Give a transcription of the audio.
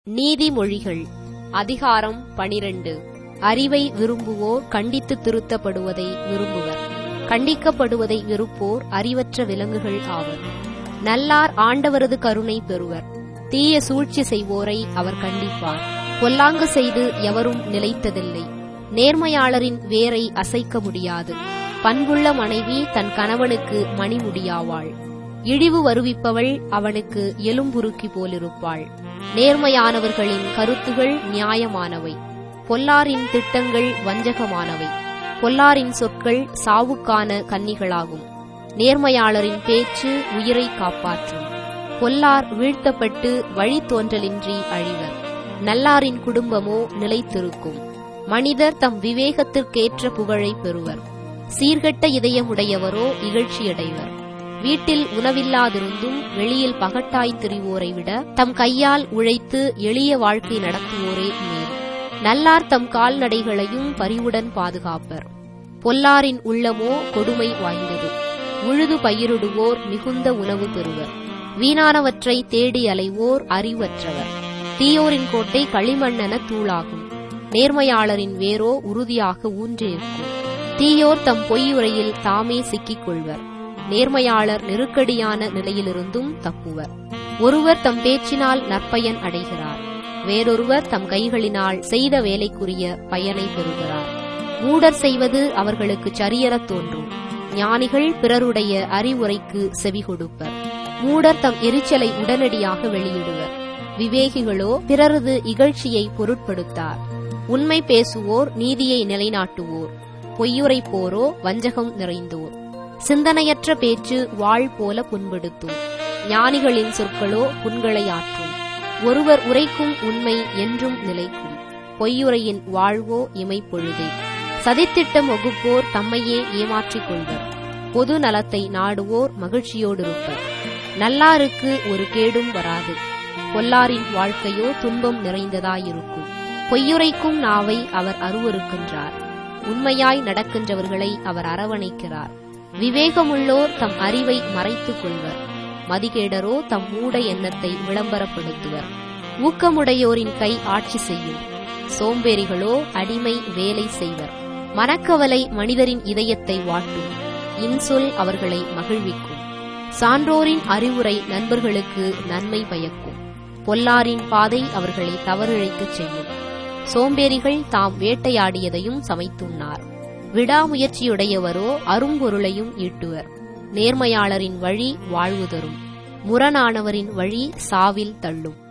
நீதிமொழிகள் அதிகாரம் பனிரெண்டு அறிவை விரும்புவோர் கண்டித்து திருத்தப்படுவதை விரும்புவர் கண்டிக்கப்படுவதை வெறுப்போர் அறிவற்ற விலங்குகள் ஆவர் நல்லார் ஆண்டவரது கருணை பெறுவர் தீய சூழ்ச்சி செய்வோரை அவர் கண்டிப்பார் பொல்லாங்கு செய்து எவரும் நிலைத்ததில்லை நேர்மையாளரின் வேரை அசைக்க முடியாது பண்புள்ள மனைவி தன் கணவனுக்கு மணிமுடியாவாள் இழிவு வருவிப்பவள் அவனுக்கு எலும்புருக்கி போலிருப்பாள் நேர்மையானவர்களின் கருத்துகள் நியாயமானவை பொல்லாரின் திட்டங்கள் வஞ்சகமானவை பொல்லாரின் சொற்கள் சாவுக்கான கன்னிகளாகும் நேர்மையாளரின் பேச்சு உயிரை காப்பாற்றும் பொல்லார் வீழ்த்தப்பட்டு வழித்தோன்றலின்றி அழிவர் நல்லாரின் குடும்பமோ நிலைத்திருக்கும் மனிதர் தம் விவேகத்திற்கேற்ற புகழை பெறுவர் சீர்கெட்ட இதயமுடையவரோ இகழ்ச்சியடைவர் வீட்டில் உணவில்லாதிருந்தும் வெளியில் பகட்டாய் திரிவோரை விட தம் கையால் உழைத்து எளிய வாழ்க்கை நடத்துவோரே மேல் நல்லார் தம் கால்நடைகளையும் பரிவுடன் பாதுகாப்பர் பொல்லாரின் உள்ளமோ கொடுமை வாய்ந்தது உழுது பயிரிடுவோர் மிகுந்த உணவு பெறுவர் வீணானவற்றை தேடி அலைவோர் அறிவற்றவர் தீயோரின் கோட்டை களிமண்ணென தூளாகும் நேர்மையாளரின் வேரோ உறுதியாக ஊன்றிருக்கும் தீயோர் தம் பொய்யுரையில் தாமே சிக்கிக் கொள்வர் நேர்மையாளர் நெருக்கடியான நிலையிலிருந்தும் தப்புவர் ஒருவர் தம் பேச்சினால் நற்பயன் அடைகிறார் வேறொருவர் தம் கைகளினால் செய்த வேலைக்குரிய பயனை பெறுகிறார் மூடர் செய்வது அவர்களுக்கு சரியெனத் தோன்றும் ஞானிகள் பிறருடைய அறிவுரைக்கு செவி கொடுப்பர் மூடர் தம் எரிச்சலை உடனடியாக வெளியிடுவர் விவேகிகளோ பிறரது இகழ்ச்சியை பொருட்படுத்தார் உண்மை பேசுவோர் நீதியை நிலைநாட்டுவோர் பொய்யுரைப்போரோ வஞ்சகம் நிறைந்தோர் சிந்தனையற்ற பேச்சு வாழ் போல புண்படுத்தும் ஞானிகளின் சொற்களோ புண்களை ஆற்றும் ஒருவர் உரைக்கும் உண்மை என்றும் நிலைக்கும் பொய்யுரையின் வாழ்வோ இமைப்பொழுதே சதித்திட்டம் வகுப்போர் தம்மையே ஏமாற்றிக் கொள்வர் பொது நலத்தை நாடுவோர் மகிழ்ச்சியோடிருப்பர் நல்லாருக்கு ஒரு கேடும் வராது பொல்லாரின் வாழ்க்கையோ துன்பம் நிறைந்ததாயிருக்கும் பொய்யுரைக்கும் நாவை அவர் அருவருக்கின்றார் உண்மையாய் நடக்கின்றவர்களை அவர் அரவணைக்கிறார் விவேகமுள்ளோர் தம் அறிவை மறைத்துக் கொள்வர் மதிகேடரோ தம் மூட எண்ணத்தை விளம்பரப்படுத்துவர் ஊக்கமுடையோரின் கை ஆட்சி செய்யும் சோம்பேறிகளோ அடிமை வேலை செய்வர் மனக்கவலை மனிதரின் இதயத்தை வாட்டும் இன்சொல் அவர்களை மகிழ்விக்கும் சான்றோரின் அறிவுரை நண்பர்களுக்கு நன்மை பயக்கும் பொல்லாரின் பாதை அவர்களை தவறிழைக்கச் செய்யும் சோம்பேறிகள் தாம் வேட்டையாடியதையும் சமைத்துண்ணார் விடாமுயற்சியுடையவரோ அரும்பொருளையும் ஈட்டுவர் நேர்மையாளரின் வழி வாழ்வு தரும் முரணானவரின் வழி சாவில் தள்ளும்